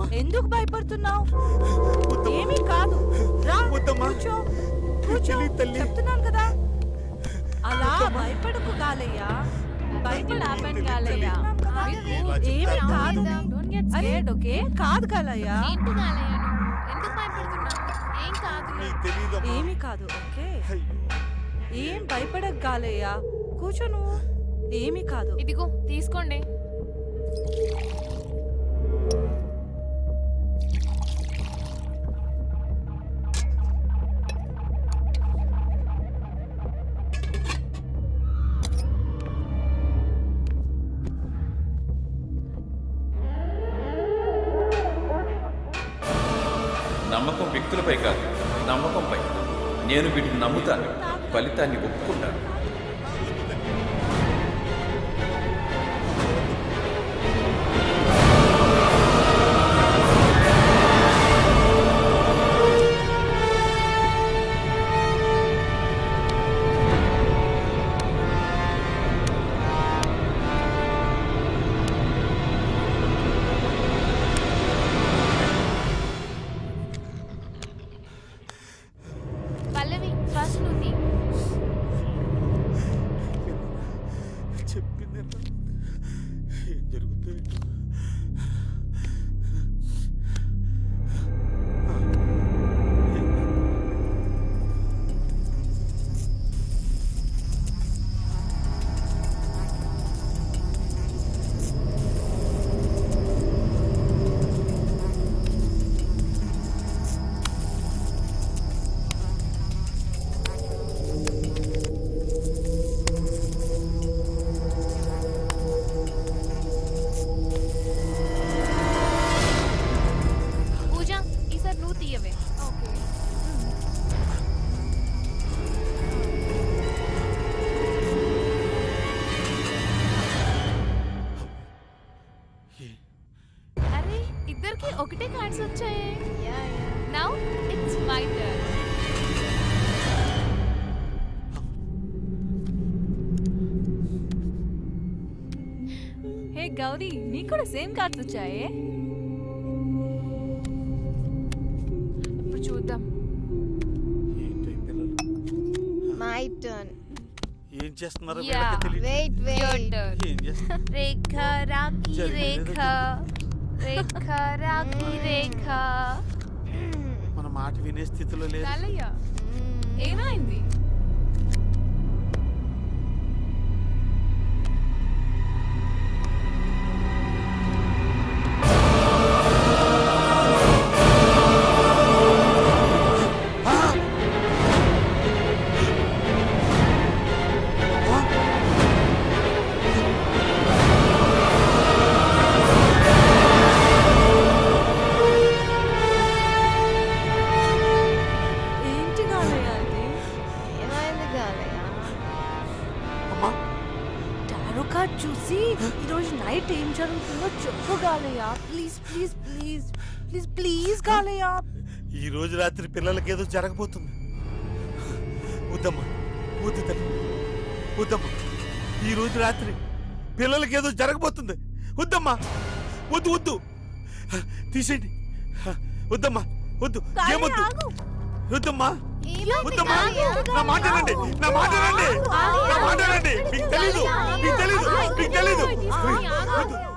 ఎందుకు భయపడుతున్నావు ఏమీ కాదు రా వద్దమ్మా. కూర్చో కూర్చో తెలీదు తల్లి. చెప్తున్నాను కదా అలా భయపడకు కాలయ్యా Nothing happened, Galaya. ఏమీ కాదు Don't get అరే, scared, okay? ఏం కాదు కాలయ్యా ఏంటి గాలయ్య నువ్వు? ఎందుకు భయపడుతున్నావు? ఏం కాదులే. నీకు తెలీదమ్మా ఏమీ కాదు ఓకే అయ్యో ఏం భయపడకు కాలయ్యా కూర్చో నువ్వు ఏమీ కాదు ఇదిగో తీసుకోండి నమ్మకం వ్యక్తులపై కాదు నమ్మకంపై నేను వీటిని నమ్ముతాను ఫలితాన్ని ఒప్పుకుంటాను పల్లవి ఫస్ట్ నువ్వు తీ. చెప్పింది ఏం జరుగుతుందో ఏంటో. ఏం కాదు. పూజ ఈసారి నువ్వు తీయవే ఓకే ఏ- అరే ఇద్దరికి ఒకటే కార్డ్స్ వచ్చాయి now it's my turn hey Gauri నీకు కూడా సేమ్ కార్డ్స్ వచ్చాయే ఇప్పుడు చూద్దాం ఏంటో ఈ పిల్లలు My turn. ఏం చేస్తున్నారో Yeah. వీళ్ళకే తెలియదు Wait, యువర్ wait. టర్న్ ఏం చేస్తున్నారు రేఖ రాఖీ జరిగేదేదో రేఖ రేఖ రాఖీ రేఖ మన మాట వినే స్థితిలో లేదు కాలయ్య ఏమైంది ఏంటి కాలయ్యా ఇది ఏమైంది గాలయ్య అమ్మా టారో కార్డ్ చూసి ఈరోజు నైట్ ఏం జరుగుతుందో చెప్పు Kalayya please please please please please Kalayya ఈ రోజు రాత్రి పిల్లలకి ఏదో జరగబోతుంది వద్దమ్మా వద్దు తల్లి వద్దమ్మా ఈ రోజు రాత్రి పిల్లలకి ఏదో జరగబోతుంది వద్దమ్మా వద్దు వద్దు తీసేయండి వద్దమ్మా వద్దు ఏమొద్దు వద్దమ్మా వద్దమ్మా నా మాట వినండి నా మాట వినండి నా మాట వినండి మీకు తెలీదు మీకు తెలీదు మీకు తెలీదు వద్దు